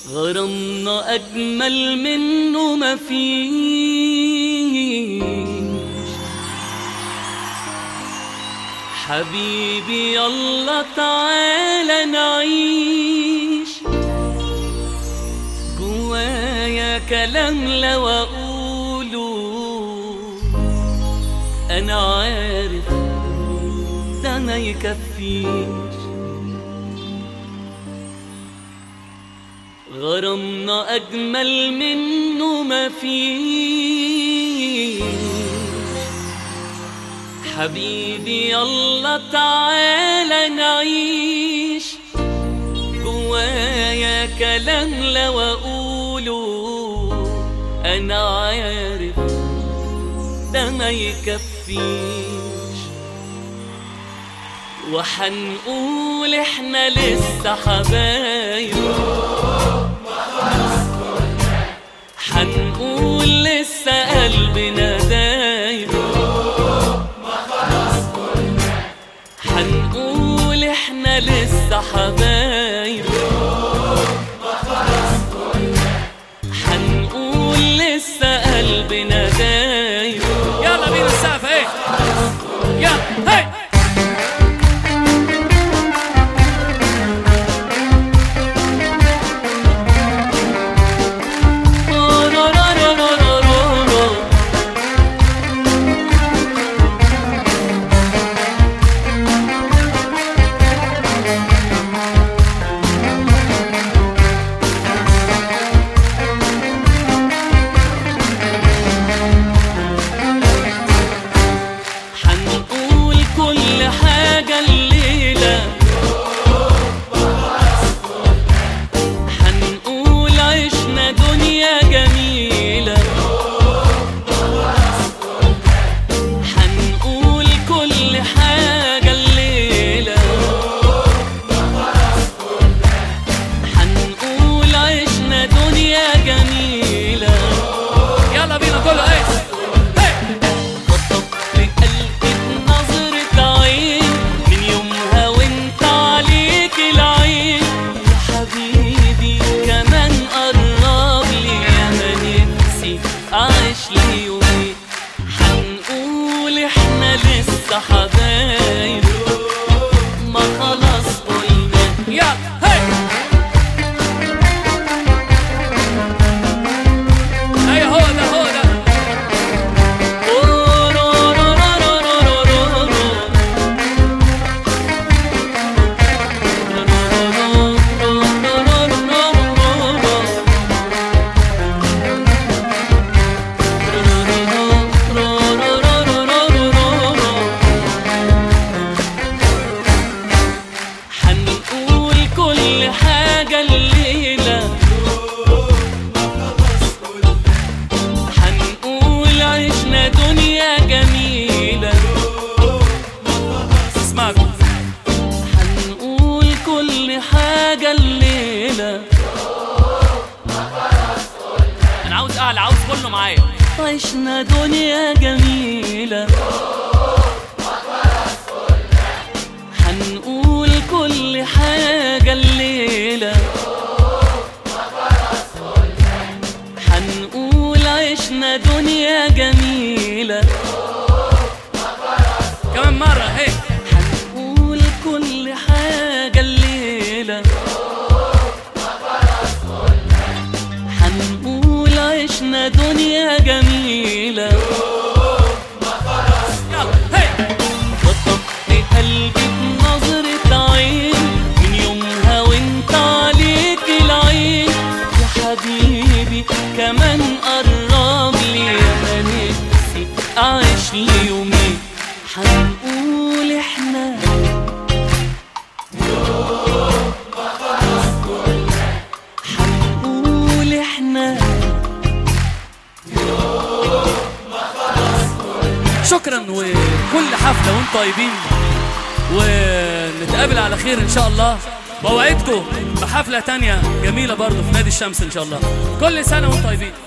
غرامنا أجمل منه مفيش حبيبي يلا تعالى نعيش جوايا كلام لو أقوله أنا عارف ده ما يكفيش غرامنا أجمل منه مفيش حبيبي يلا تعالى نعيش جوايا كلام لو أقوله أنا عارف ده ما يكفيش وحنقول احنا لسه حبايب حنقول لسه قلبنا دايب حنقول احنا لسه حبايب حنقول لسه قلبنا دايب يلا بينا السقف ايه يلا هي حنقول كل حاجة الليلة حنقول عشنا دنيا جميلة حنقول كل حاجة الليلة حنقول عشنا دنيا جميلة يلا بينا كله ايه هي خطف في قلبي نظرة عين من يومها وانت عليك العين يا حبيبي كمان قرب لي انا نفسي اعيش لي يومين حنقول احنا لسه حبايب ما خلاص قلنا يلا هي ايوه هو ده هو ده حنقول كل حاجة الليلة حنقول عشنا دنيا جميلة اسمعكم حنقول كل حاجة الليلة انا عاوز اعلى عاوز كله معايا عشنا دنيا جميلة حنقول كل حاجة الليلة حنقول عشنا دنيا جميلة كمان مرة هي حنقول كل حاجة الليلة حنقول عشنا دنيا جميلة يلا هي خطفت قلبي بنظرة عين من يومها وانت عليك العين يا حبيبي كمان قرب لي انا نفسي اعيش لي يومين حنقول احنا حنقول احنا شكرا وكل حفلة وانتم طيبين ونتقابل على خير ان شاء الله بوعدكم بحفلة تانية جميلة برضو في نادي الشمس ان شاء الله كل سنة وانتم طيبين